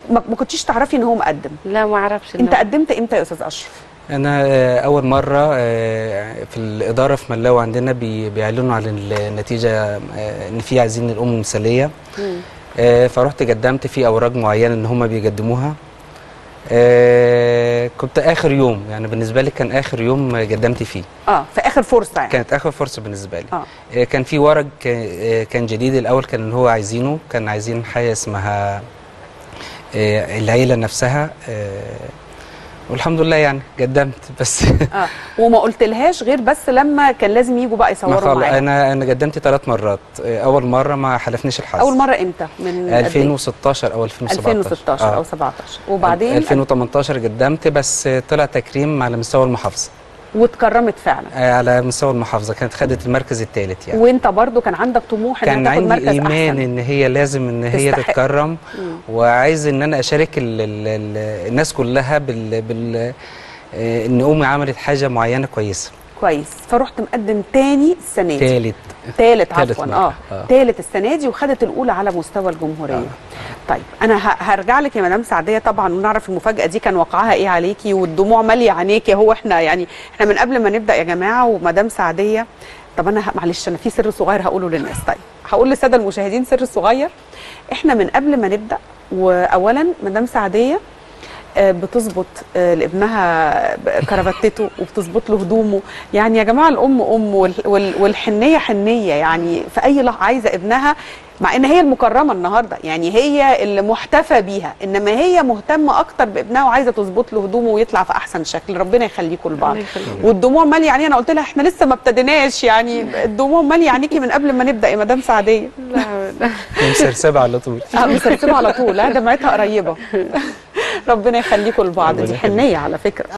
ما ما كنتيش تعرفي ان هو مقدم لا ما اعرفش انت إنه- قدمت امتى يا استاذ اشرف انا آه، اول مره آه، في الاداره في ملاوي عندنا بي- بيعلنوا عن النتيجه آه، ان في عايزين الام المثاليه مم. آه، فرحت قدمت في اوراق معينه ان هم بيقدموها آه، كنت اخر يوم يعني بالنسبه لي كان اخر يوم قدمت فيه اه في اخر فرصه يعني كانت اخر فرصه بالنسبه لي اه آه، كان في ورق كان- آه، كان جديد الاول كان اللي هو عايزينه كان عايزين حاجه اسمها آه، العيله نفسها آه، والحمد لله يعني قدمت بس اه وما قلتلهاش غير بس لما كان لازم يجوا بقى ما يصوروا خل... معاهم انا انا قدمت ثلاث مرات آه، اول مره ما حلفنيش الحظ اول مره امتى من قد إيه؟ 2016 او 2017 2016 آه. او 17 وبعدين 2018 قدمت بس آه، طلع تكريم على مستوى المحافظه واتكرمت فعلا آه، على مستوى المحافظه كانت خدت المركز الثالث يعني وانت برضو كان عندك طموح ان كان تاخد عندي مركز ايمان احسن ان هي لازم ان هي تستحق. تتكرم مم. وعايز ان انا اشارك ال ال ال الناس كلها بال, بال آه، ان امي عملت حاجه معينه كويسه كويس فرحت مقدم تاني السنه دي ثالث تالت تالت عفوا مرة. اه آه. تالت السنه دي وخدت الاولى على مستوى الجمهوريه آه. طيب انا ه- هرجع لك يا مدام سعديه طبعا ونعرف المفاجاه دي كان وقعها ايه عليكي والدموع ماليه عينيكي هو احنا يعني احنا من قبل ما نبدا يا جماعه ومدام سعديه طب انا ه- معلش انا في سر صغير هقوله للناس طيب هقول للساده المشاهدين سر صغير احنا من قبل ما نبدا واولا مدام سعديه آه، بتظبط آه، لابنها ب- كرافتته وبتظبط له هدومه يعني يا جماعه الام ام وال- وال- والحنيه حنيه يعني في اي لحظه عايزه ابنها مع ان هي المكرمه النهارده يعني هي اللي محتفى بيها انما هي مهتمه اكتر بابنها وعايزه تظبط له هدومه ويطلع في احسن شكل ربنا يخليكم لبعض الله يخليك. والدموع ماليه يعني انا قلت لها احنا لسه ما ابتديناش يعني الدموع ماليه عينيكي من قبل ما نبدا يا مدام سعديه لا لا مسرسبه على طول اه مسرسبه على طول لا دمعتها قريبه ربنا يخليكم لبعض ربنا دي يخليك. حنيه على فكره